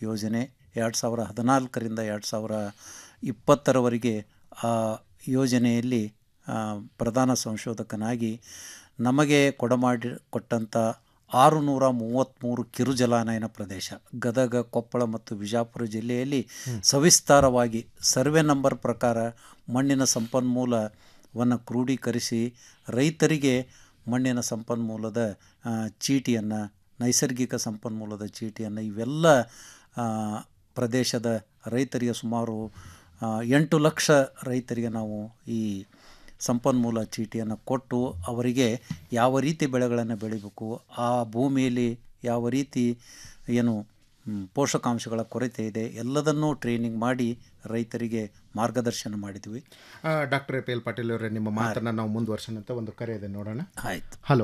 ಯೋಜನೆ ಎರಡು ಸಾವಿರ ಹದಿನಾಲ್ಕರಿಂದ ಎರಡು ಸಾವಿರ ಇಪ್ಪತ್ತರವರೆಗೆ ಆ ಯೋಜನೆಯಲ್ಲಿ ಆ, ಪ್ರಧಾನ ಸಂಶೋಧಕನಾಗಿ ನಮಗೆ ಕೊಡಮಾಡಿ ಕೊಟ್ಟಂಥ ಆರುನೂರ ಮೂವತ್ತ್ಮೂರು ಕಿರು ಜಲಾನಯನ ಪ್ರದೇಶ ಗದಗ ಕೊಪ್ಪಳ ಮತ್ತು ವಿಜಾಪುರ ಜಿಲ್ಲೆಯಲ್ಲಿ ಸವಿಸ್ತಾರವಾಗಿ ಸರ್ವೆ ನಂಬರ್ ಪ್ರಕಾರ ಮಣ್ಣಿನ ಸಂಪನ್ಮೂಲವನ್ನು ಕ್ರೋಢೀಕರಿಸಿ ರೈತರಿಗೆ ಮಣ್ಣಿನ ಸಂಪನ್ಮೂಲದ ಆ, ಚೀಟಿಯನ್ನು ನೈಸರ್ಗಿಕ ಸಂಪನ್ಮೂಲದ ಚೀಟಿಯನ್ನು ಇವೆಲ್ಲ ಆ, ಪ್ರದೇಶದ ರೈತರಿಗೆ ಸುಮಾರು ಆ, ಎಂಟು ಲಕ್ಷ ರೈತರಿಗೆ ನಾವು ಈ ಸಂಪನ್ಮೂಲ ಚೀಟಿಯನ್ನು ಕೊಟ್ಟು ಅವರಿಗೆ ಯಾವ ರೀತಿ ಬೆಳೆಗಳನ್ನು ಬೆಳಿಬೇಕು ಆ ಭೂಮಿಯಲ್ಲಿ ಯಾವ ರೀತಿ ಏನು ಮ್, ಪೋಷಕಾಂಶಗಳ ಕೊರತೆ ಇದೆ ಎಲ್ಲದನ್ನೂ ಟ್ರೈನಿಂಗ್ ಮಾಡಿ ರೈತರಿಗೆ ಮಾರ್ಗದರ್ಶನ ಮಾಡಿದ್ವಿ doctor A P L Patil ಅವರೇ ನಿಮ್ಮ ಮಾತನ್ನ ನಾವು ಮುಂದುವರ್ಸೋಣಂತ ಒಂದು ಕರೆ ಇದೆ ನೋಡೋಣ ಆಯ್ತು ಹಲೋ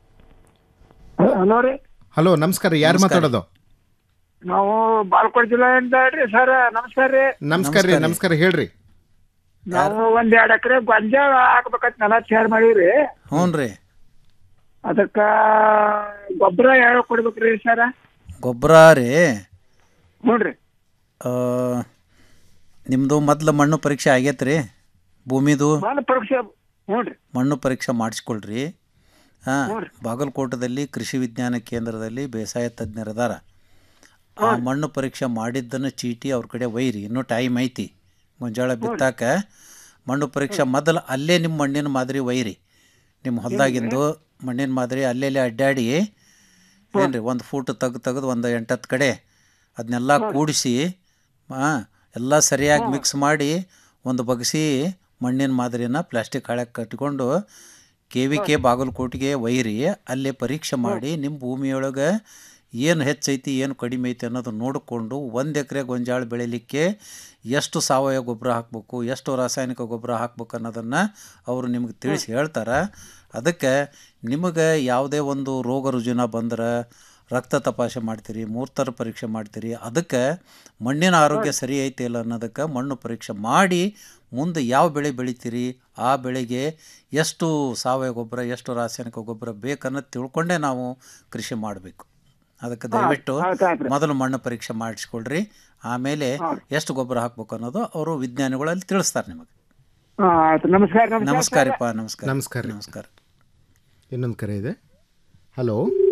ಹಲೋ ರೀ ಹಲೋ ನಮಸ್ಕಾರ ಯಾರು ಮಾತಾಡೋದು ನಾವು ಬಾಲ್ಕೋಟ್ ಜಿಲ್ಲೆಯಿಂದ ರೀ ಸರ್ ನಮಸ್ಕಾರ ರೀ ನಮಸ್ಕಾರ ರೀ ನಮಸ್ಕಾರ ಹೇಳ್ರಿ ನಾವು ಒಂದ್ ಎರಡ್ ಎಕರೆ ಗೊಂಜಾಳ ಹಾಕ್ಬೇಕಂತ ನೆಲ ತಯಾರು ಮಾಡೀವ್ರಿ ಹ್ಞೂ ರೀ ಅದಕ್ಕ ಗೊಬ್ಬರ ಯಾವ ಕೊಡ್ಬೇಕ್ರಿ ಸರ್ ಗೊಬ್ಬರ ರೀ ಹ್ಞೂನ್ರಿ ಆ, ನಿಮ್ಮದು ಮೊದಲು ಮಣ್ಣು ಪರೀಕ್ಷೆ ಆಗೈತೆ ರೀ ಭೂಮಿದು ಮಣ್ಣು ಪರೀಕ್ಷೆ ಹ್ಞೂನ್ರಿ ಮಣ್ಣು ಪರೀಕ್ಷೆ ಮಾಡಿಸ್ಕೊಳ್ರಿ ಹಾಂ ಬಾಗಲಕೋಟದಲ್ಲಿ ಕೃಷಿ ವಿಜ್ಞಾನ ಕೇಂದ್ರದಲ್ಲಿ ಬೇಸಾಯ ತಜ್ಞರದಾರ ಆ ಮಣ್ಣು ಪರೀಕ್ಷೆ ಮಾಡಿದ್ದನ್ನು ಚೀಟಿ ಅವ್ರ ಕಡೆ ಒಯ್ರಿ ಇನ್ನೂ ಟೈಮ್ ಐತಿ ಗೊಂಜಾಳ ಬಿತ್ತಾಕ ಮಣ್ಣು ಪರೀಕ್ಷೆ ಮೊದಲು ಅಲ್ಲೇ ನಿಮ್ಮ ಮಣ್ಣಿನ ಮಾದರಿ ಒಯ್ರಿ ನಿಮ್ಮ ಹೊಲದಾಗಿಂದು ಮಣ್ಣಿನ ಮಾದರಿ ಅಲ್ಲೆಲ್ಲೇ ಅಡ್ಡಾಡಿ ಏನ್ರಿ ಒಂದು ಫೂಟ್ ತೆಗ್ದು ತೆಗೆದು ಒಂದು ಎಂಟತ್ತು ಕಡೆ ಅದನ್ನೆಲ್ಲ ಕೂಡಿಸಿ ಹಾಂ ಎಲ್ಲ ಸರಿಯಾಗಿ ಮಿಕ್ಸ್ ಮಾಡಿ ಒಂದು ಬಗ್ಸಿ ಮಣ್ಣಿನ ಮಾದರಿನ ಪ್ಲಾಸ್ಟಿಕ್ ಹಾಳಕ್ಕೆ ಕಟ್ಕೊಂಡು ಕೆ ವಿ ಕೆ ಬಾಗಲಕೋಟೆಗೆ ಒಯ್ರಿ ಅಲ್ಲೇ ಪರೀಕ್ಷೆ ಮಾಡಿ ನಿಮ್ಮ ಭೂಮಿಯೊಳಗೆ ಏನು ಹೆಚ್ಚೈತಿ ಏನು ಕಡಿಮೆ ಐತಿ ಅನ್ನೋದು ನೋಡಿಕೊಂಡು ಒಂದು ಎಕರೆ ಗೊಂಜಾಳ ಬೆಳಿಲಿಕ್ಕೆ ಎಷ್ಟು ಸಾವಯವ ಗೊಬ್ಬರ ಹಾಕಬೇಕು ಎಷ್ಟು ರಾಸಾಯನಿಕ ಗೊಬ್ಬರ ಹಾಕ್ಬೇಕು ಅನ್ನೋದನ್ನು ಅವರು ನಿಮ್ಗೆ ತಿಳಿಸಿ ಹೇಳ್ತಾರೆ ಅದಕ್ಕೆ ನಿಮಗೆ ಯಾವುದೇ ಒಂದು ರೋಗ ರುಜಿನ ಬಂದ್ರೆ ರಕ್ತ ತಪಾಸಣೆ ಮಾಡ್ತೀರಿ ಮೂರ್ತರ ಪರೀಕ್ಷೆ ಮಾಡ್ತೀರಿ ಅದಕ್ಕೆ ಮಣ್ಣಿನ ಆರೋಗ್ಯ ಸರಿ ಐತೆ ಇಲ್ಲ ಅನ್ನೋದಕ್ಕೆ ಮಣ್ಣು ಪರೀಕ್ಷೆ ಮಾಡಿ ಮುಂದೆ ಯಾವ ಬೆಳೆ ಬೆಳಿತೀರಿ ಆ ಬೆಳೆಗೆ ಎಷ್ಟು ಸಾವಯವ ಗೊಬ್ಬರ ಎಷ್ಟು ರಾಸಾಯನಿಕ ಗೊಬ್ಬರ ಬೇಕನ್ನೋದು ತಿಳ್ಕೊಂಡೇ ನಾವು ಕೃಷಿ ಮಾಡಬೇಕು ಅದಕ್ಕೆ ದಯವಿಟ್ಟು ಮೊದಲು ಮಣ್ಣು ಪರೀಕ್ಷೆ ಮಾಡಿಸ್ಕೊಳ್ರಿ ಆಮೇಲೆ ಎಷ್ಟು ಗೊಬ್ಬರ ಹಾಕ್ಬೇಕು ಅನ್ನೋದು ಅವರು ವಿಜ್ಞಾನಿಗಳಲ್ಲಿ ತಿಳಿಸ್ತಾರೆ ನಿಮಗೆ ಹಾ ಆಯ್ತು ನಮಸ್ಕಾರ ನಮಸ್ಕಾರಪ್ಪ ನಮಸ್ಕಾರ ನಮಸ್ಕಾರ ರೀ. ನಮಸ್ಕಾರ ಇನ್ನೊಂದು ಕರೆ ಇದೆ ಹಲೋ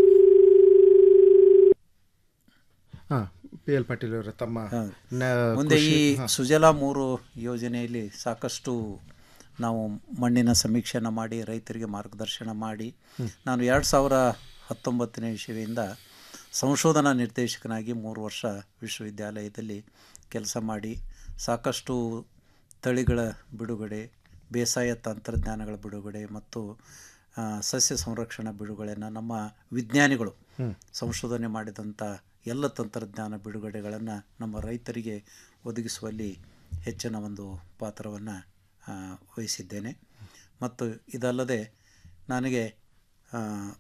ಹಾಂ ಪಿ ಎಲ್ ಪಾಟೀಲ್ ಅವರ ತಮ್ಮ ನ- ಮುಂದೆ ಈ ಕೃಷಿ- ಹಾ. ಸುಜಲಾ ಮೂರು ಯೋಜನೆಯಲ್ಲಿ ಸಾಕಷ್ಟು ನಾವು ಮಣ್ಣಿನ ಸಮೀಕ್ಷೆನ ಮಾಡಿ ರೈತರಿಗೆ ಮಾರ್ಗದರ್ಶನ ಮಾಡಿ ನಾನು ಎರಡು ಸಾವಿರ ಹತ್ತೊಂಬತ್ತನೇ ಇಸವಿಯಿಂದ ಸಂಶೋಧನಾ ನಿರ್ದೇಶಕನಾಗಿ ಮೂರು ವರ್ಷ ವಿಶ್ವವಿದ್ಯಾಲಯದಲ್ಲಿ ಕೆಲಸ ಮಾಡಿ ಸಾಕಷ್ಟು ತಳಿಗಳ ಬಿಡುಗಡೆ ಬೇಸಾಯ ತಂತ್ರಜ್ಞಾನಗಳ ಬಿಡುಗಡೆ ಮತ್ತು ಆ, ಸಸ್ಯ ಸಂರಕ್ಷಣಾ ಬಿಡುಗಡೆಯನ್ನು ನಮ್ಮ ವಿಜ್ಞಾನಿಗಳು ಸಂಶೋಧನೆ ಮಾಡಿದಂಥ ಎಲ್ಲ ತಂತ್ರಜ್ಞಾನ ಬಿಡುಗಡೆಗಳನ್ನು ನಮ್ಮ ರೈತರಿಗೆ ಒದಗಿಸುವಲ್ಲಿ ಹೆಚ್ಚಿನ ಒಂದು ಪಾತ್ರವನ್ನು ವಹಿಸಿದ್ದೇನೆ ಮತ್ತು ಇದಲ್ಲದೆ ನನಗೆ ಆ,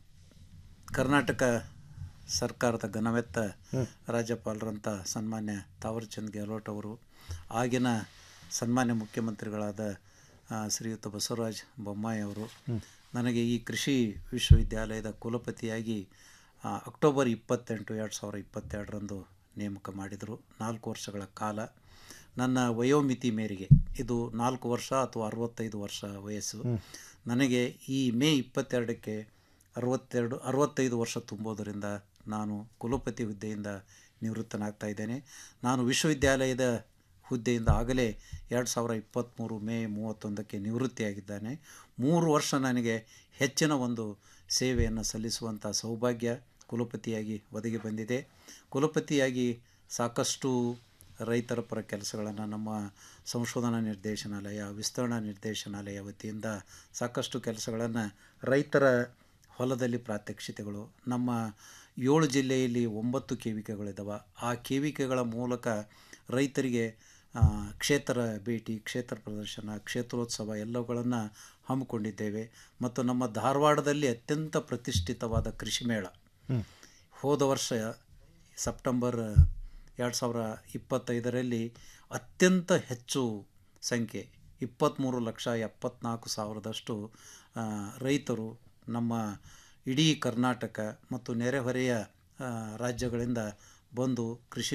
ಕರ್ನಾಟಕ ಸರ್ಕಾರದ ಘನವೆತ್ತ ರಾಜ್ಯಪಾಲರಂಥ ಸನ್ಮಾನ್ಯ ತಾವರ್ಚಂದ್ ಗೆಹ್ಲೋಟ್ ಅವರು ಆಗಿನ ಸನ್ಮಾನ್ಯ ಮುಖ್ಯಮಂತ್ರಿಗಳಾದ ಆ, ಶ್ರೀಯುತ ಬಸವರಾಜ ಬೊಮ್ಮಾಯಿ ಅವರು ನನಗೆ ಈ ಕೃಷಿ ವಿಶ್ವವಿದ್ಯಾಲಯದ ಕುಲಪತಿಯಾಗಿ ಆ, ಅಕ್ಟೋಬರ್ ಇಪ್ಪತ್ತೆಂಟು ಎರಡು ಸಾವಿರ ಇಪ್ಪತ್ತೆರಡರಂದು ನೇಮಕ ಮಾಡಿದರು ನಾಲ್ಕು ವರ್ಷಗಳ ಕಾಲ ನನ್ನ ವಯೋಮಿತಿ ಮೇರೆಗೆ ಇದು ನಾಲ್ಕು ವರ್ಷ ಅಥವಾ ಅರವತ್ತೈದು ವರ್ಷ ವಯಸ್ಸು ನನಗೆ ಈ ಮೇ ಇಪ್ಪತ್ತೆರಡಕ್ಕೆ ಅರವತ್ತೆರಡು ಅರವತ್ತೈದು ವರ್ಷ ತುಂಬೋದರಿಂದ ನಾನು ಕುಲಪತಿ ಹುದ್ದೆಯಿಂದ ನಿವೃತ್ತನಾಗ್ತಾ ಇದ್ದೇನೆ ನಾನು ವಿಶ್ವವಿದ್ಯಾಲಯದ ಹುದ್ದೆಯಿಂದ ಆಗಲೇ ಎರಡು ಸಾವಿರ ಇಪ್ಪತ್ತ್ಮೂರು ಮೇ ಮೂವತ್ತೊಂದಕ್ಕೆ ನಿವೃತ್ತಿಯಾಗಿದ್ದಾನೆ ಮೂರು ವರ್ಷ ನನಗೆ ಹೆಚ್ಚಿನ ಒಂದು ಸೇವೆಯನ್ನು ಸಲ್ಲಿಸುವಂಥ ಸೌಭಾಗ್ಯ ಕುಲಪತಿಯಾಗಿ ಒದಗಿ ಬಂದಿದೆ ಕುಲಪತಿಯಾಗಿ ಸಾಕಷ್ಟು ರೈತರ ಪರ ಕೆಲಸಗಳನ್ನು ನಮ್ಮ ಸಂಶೋಧನಾ ನಿರ್ದೇಶನಾಲಯ ವಿಸ್ತರಣಾ ನಿರ್ದೇಶನಾಲಯ ವತಿಯಿಂದ ಸಾಕಷ್ಟು ಕೆಲಸಗಳನ್ನು ರೈತರ ಹೊಲದಲ್ಲಿ ಪ್ರಾತ್ಯಕ್ಷಿತೆಗಳು ನಮ್ಮ ಏಳು ಜಿಲ್ಲೆಯಲ್ಲಿ ಒಂಬತ್ತು ಕೇವಿಕೆಗಳಿದ್ದಾವೆ ಆ ಕೇವಿಕೆಗಳ ಮೂಲಕ ರೈತರಿಗೆ ಆ, ಕ್ಷೇತ್ರ ಭೇಟಿ ಕ್ಷೇತ್ರ ಪ್ರದರ್ಶನ ಕ್ಷೇತ್ರೋತ್ಸವ ಎಲ್ಲವುಗಳನ್ನು ಹಮ್ಮಿಕೊಂಡಿದ್ದೇವೆ ಮತ್ತು ನಮ್ಮ ಧಾರವಾಡದಲ್ಲಿ ಅತ್ಯಂತ ಪ್ರತಿಷ್ಠಿತವಾದ ಕೃಷಿ ಮೇಳ ಹೋದ ವರ್ಷ ಸೆಪ್ಟೆಂಬರ್ ಎರಡು ಸಾವಿರ ಇಪ್ಪತ್ತೈದರಲ್ಲಿ ಅತ್ಯಂತ ಹೆಚ್ಚು ಸಂಖ್ಯೆ ಇಪ್ಪತ್ತ್ಮೂರು ಲಕ್ಷ ಎಪ್ಪತ್ನಾಲ್ಕು ಸಾವಿರದಷ್ಟು ಆ, ರೈತರು ನಮ್ಮ ಇಡೀ ಕರ್ನಾಟಕ ಮತ್ತು ನೆರೆಹೊರೆಯ ಆ, ರಾಜ್ಯಗಳಿಂದ ಬಂದು ಕೃಷಿ